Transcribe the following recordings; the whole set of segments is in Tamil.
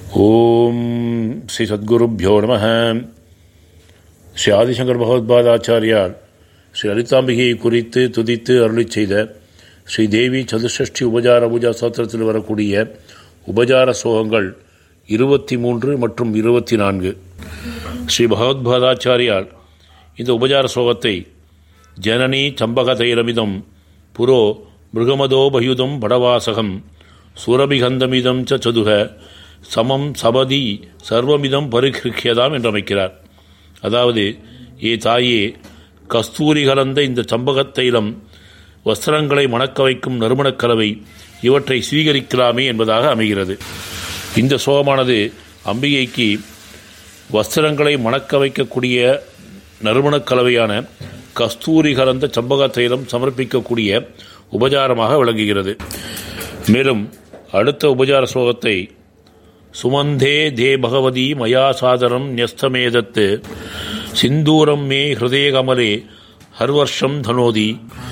ஓம் ஸ்ரீ சத்குருப்பியோ நம ஸ்ரீ ஆதிசங்கர் பகவத்பாதாச்சாரியார் ஸ்ரீ லலிதாம்பிகையை குறித்து துதித்து அருளிச் செய்த ஸ்ரீ தேவி சதுஷ்டி உபஜார பூஜா ஸ்தோத்திரத்தில் வரக்கூடிய உபஜார சோகங்கள் இருபத்தி மூன்று மற்றும் இருபத்தி நான்கு ஸ்ரீ பகவத்பாதாச்சாரியார் இந்த உபஜார சோகத்தை ஜனனி சம்பகதைரமிதம் புரோ மிருகமதோபயுதம் படவாசகம் சுரபிகந்தமிதம் ச சதுக சமம் சபதி சர்வமிதம் பரிகிருக்கியதாம் என்று அமைக்கிறார் அதாவது ஏ தாயே கஸ்தூரி கலந்த இந்த சம்பகத் தைலம் வஸ்திரங்களை மணக்க வைக்கும் நறுமணக் கலவை இவற்றை சுவீகரிக்கலாமே என்பதாக அமைகிறது இந்த சோகமானது அம்பிகைக்கு வஸ்திரங்களை மணக்க வைக்கக்கூடிய நறுமணக் கலவையான கஸ்தூரி கலந்த சம்பக தைலம் சமர்ப்பிக்கக்கூடிய உபசாரமாக விளங்குகிறது மேலும் அடுத்த உபசார ஸ்லோகத்தை சுமந்தே தே பகவதி மயா சாதனம் ன்யஸ்தமேதத்து சிந்தூரம் மே ஹிருதய கமலே ஹர்வர்ஷம் தனோதி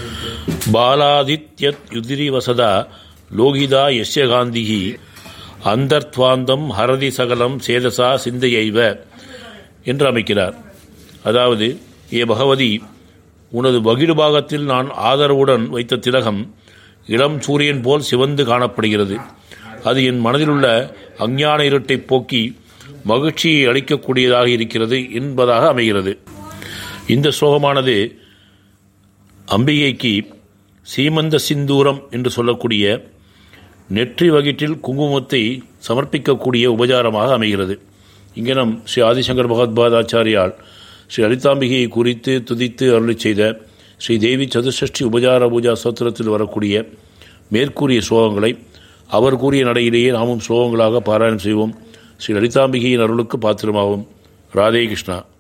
பாலாதித்யத் யுதிரி வசதா லோகிதா யஸ்ய காந்திகி அந்தர்த்வாந்தம் ஹரதி சகலம் சேதசா சிந்தையைவ என்று அமைக்கிறார் அதாவது ஏ பகவதி உனது வகிடு பாகத்தில் நான் ஆதரவுடன் வைத்த திலகம் இளம் சூரியன் போல் சிவந்து காணப்படுகிறது அது என் மனதிலுள்ள அஞ்ஞான இருட்டை போக்கி மகிழ்ச்சியை அளிக்கக்கூடியதாக இருக்கிறது என்பதாக அமைகிறது இந்த சோகமானது அம்பிகைக்கு சீமந்த சிந்தூரம் என்று சொல்லக்கூடிய நெற்றி வகிற்றில் குங்குமத்தை சமர்ப்பிக்கக்கூடிய உபச்சாரமாக அமைகிறது இங்கே நம் ஸ்ரீ ஆதிசங்கர் பகவத்பாதாச்சாரியால் ஸ்ரீ லலிதாம்பிகையை குறித்து துதித்து அருளி செய்த ஸ்ரீ தேவி சதுஷ்டி உபச்சார பூஜா சோத்திரத்தில் வரக்கூடிய மேற்கூறிய ஸ்லோகங்களை அவர் கூறிய நடையிலேயே நாமும் ஸ்லோகங்களாக பாராயணம் செய்வோம் ஸ்ரீ லலிதாம்பிகையின் அருளுக்கு பாத்திரமாகும் ராதே கிருஷ்ணா